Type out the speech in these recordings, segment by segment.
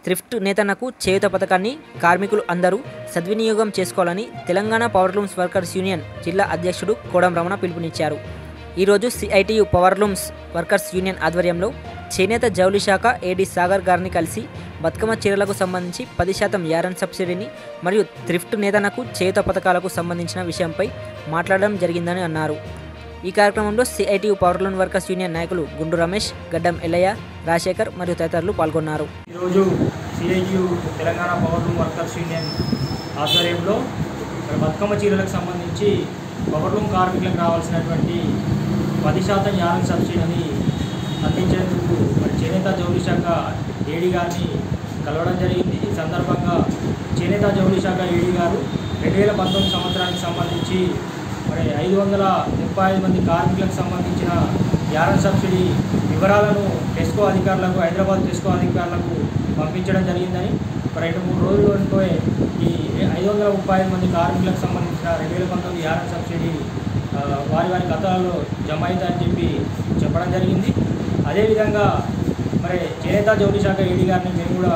thrift నేతన్నకు చేయుత పథకాన్ని కార్మికులు అందరూ సద్వినియోగం చేసుకోవాలని తెలంగాణ పవర్లూమ్స్ వర్కర్స్ యూనియన్ జిల్లా అధ్యక్షుడు కోడం రమణ పిలుపునిచ్చారు ఈరోజు సిఐటియు పవర్లూమ్స్ వర్కర్స్ యూనియన్ ఆధ్వర్యంలో చేనేత జౌలి శాఖ ఏడి సాగర్ గారిని కలిసి బతుకమ్మ చీరలకు సంబంధించి పది శాతం యారన్ సబ్సిడీని మరియు థ్రిఫ్ట్ నేతన్నకు చేయుత పథకాలకు సంబంధించిన విషయంపై మాట్లాడడం జరిగిందని అన్నారు ఈ కార్యక్రమంలో సిఐటియు పవర్లూమ్ వర్కర్స్ యూనియన్ నాయకులు గుండు రమేష్ గడ్డం ఎల్లయ్య రాజశేఖర్ మరియు తదితరులు పాల్గొన్నారు ఈరోజు CITU Telangana power loom workers union ఆధ్వర్యంలో ఇక్కడ బతుకమ్మ చీరలకు సంబంధించి పవర్ లూమ్ కార్మికులకు రావాల్సినటువంటి పది శాతం యానం సబ్సిడీని అందించేందుకు మరి చేనేత జౌళి శాఖ ఏడీ గారిని కలవడం జరిగింది ఈ సందర్భంగా చేనేత జౌళి శాఖ ఏడీ గారు రెండు వేల పంతొమ్మిది సంవత్సరానికి సంబంధించి మరి ఐదు వందల ముప్పై ఐదు మంది కార్మికులకు సంబంధించిన యారన్ సబ్సిడీ వివరాలను టెస్కో అధికారులకు హైదరాబాద్ టెస్కో అధికారులకు పంపించడం జరిగిందని ఒక రెండు మూడు రోజులతో ఈ ఐదు వందల ముప్పై ఐదు మంది కార్మికులకు సంబంధించిన రెండు వేల పంతొమ్మిది యారన్ సబ్సిడీ ఆ, వారి వారి ఖాతాలలో జమ అవుతాయని చెప్పి చెప్పడం జరిగింది అదేవిధంగా మరి చేనేత జౌళి శాఖ ఏడీ గారిని మేము కూడా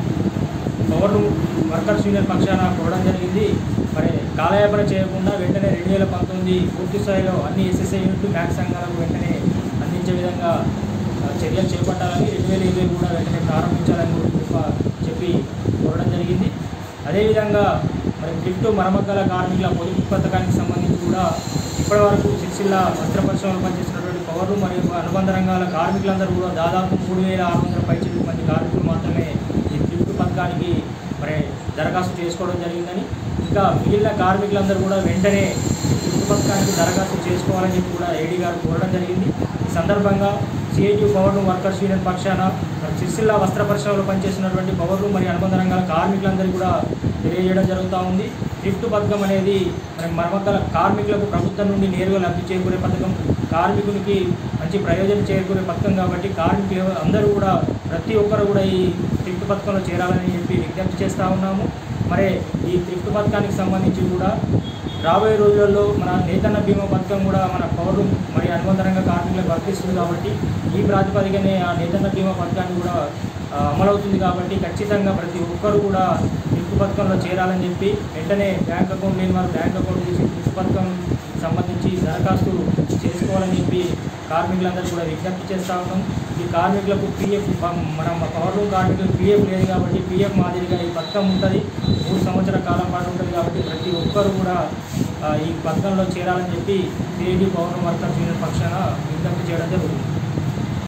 పవర్ వర్కర్స్ యూనియన్ పక్షాన కోరడం జరిగింది మరి కాలయాపన చేయకుండా వెంటనే రెండు వేల పంతొమ్మిది పూర్తి స్థాయిలో అన్ని ఎస్ఎస్ఐ యూనిట్లు బ్యాంక్ సంఘాలకు వెంటనే అందించే విధంగా ఆ, చర్యలు చేపట్టాలని రెండు వేల ఇరవై కూడా వెంటనే ప్రారంభించాలని కూడా చెప్ప- చెప్పి కోరడం జరిగింది అదేవిధంగా మరి గిఫ్ట్ మరమ్మతుల కార్మికుల పొదుపు పథకానికి సంబంధించి కూడా ఇప్పటివరకు సిరిసిల్ల వస్త్ర పరిశ్రమలో పనిచేస్తున్నటువంటి పౌరులు మరియు అనుబంధ రంగాల కార్మికులందరూ కూడా దాదాపు మూడు వేల ఆరు వందల పైచిలకు మంది కార్మికులు మాత్రమే ఈ గిఫ్ట్ పథకానికి మరి దరఖాస్తు చేసుకోవడం జరిగిందని ఇంకా మిగిలిన కార్మికులందరూ కూడా వెంటనే ఈ గిఫ్ట్ పథకానికి దరఖాస్తు చేసుకోవాలని చెప్పి కూడా ఏడీ గారు కోరడం జరిగింది ఈ సందర్భంగా CITU power loom workers union పక్షాన మరి సిరిసిల్ల వస్త్ర పరిశ్రమలో పనిచేస్తున్నటువంటి పవర్ రూమ్ మరియు అనుబంధ రంగాల కార్మికులందరికీ కూడా తెలియజేయడం జరుగుతూ ఉంది గిఫ్ట్ పథకం అనేది మరి మరమ్మతుల కార్మికులకు ప్రభుత్వం నుండి నేరుగా లబ్ధి చేకూరే పథకం కార్మికునికి మంచి ప్రయోజనం చేకూరే పథకం కాబట్టి కార్మికులు అందరూ కూడా ప్రతి ఒక్కరు కూడా ఈ గిఫ్ట్ పథకంలో చేరాలని చెప్పి విజ్ఞప్తి చేస్తూ ఉన్నాము మరి ఈ గిఫ్ట్ పథకానికి సంబంధించి కూడా రాబోయే రోజులలో మన నేతన్న బీమా పథకం కూడా మన పౌరులు మరి అనుబంధ రంగ కార్మికులకు వర్తిస్తుంది కాబట్టి ఈ ప్రాతిపదికనే ఆ నేతన్న బీమా పథకాన్ని కూడా ఆ, అమలవుతుంది కాబట్టి ఖచ్చితంగా ప్రతి ఒక్కరు కూడా గిఫ్ట్ పథకంలో చేరాలని చెప్పి వెంటనే బ్యాంక్ అకౌంట్ లేని వారు బ్యాంక్ అకౌంట్ తీసి గిఫ్ట్ పథకం సంబంధించి దరఖాస్తు చేసుకోవాలని చెప్పి కార్మికులందరూ కూడా విజ్ఞప్తి చేస్తూ ఉన్నాం ఈ కార్మికులకు పీఎఫ్ మనం పవర్ రూమ్ కార్మికులకు పీఎఫ్ లేదు కాబట్టి పీఎఫ్ మాదిరిగా ఈ పథకం ఉంటుంది మూడు సంవత్సరాల కాలం పాటు ఉంటుంది కాబట్టి ప్రతి ఒక్కరు కూడా ఆ, ఈ పథకంలో చేరాలని చెప్పి CITU power loom workers union పక్షాన విజ్ఞప్తి చేయడం జరుగుతుంది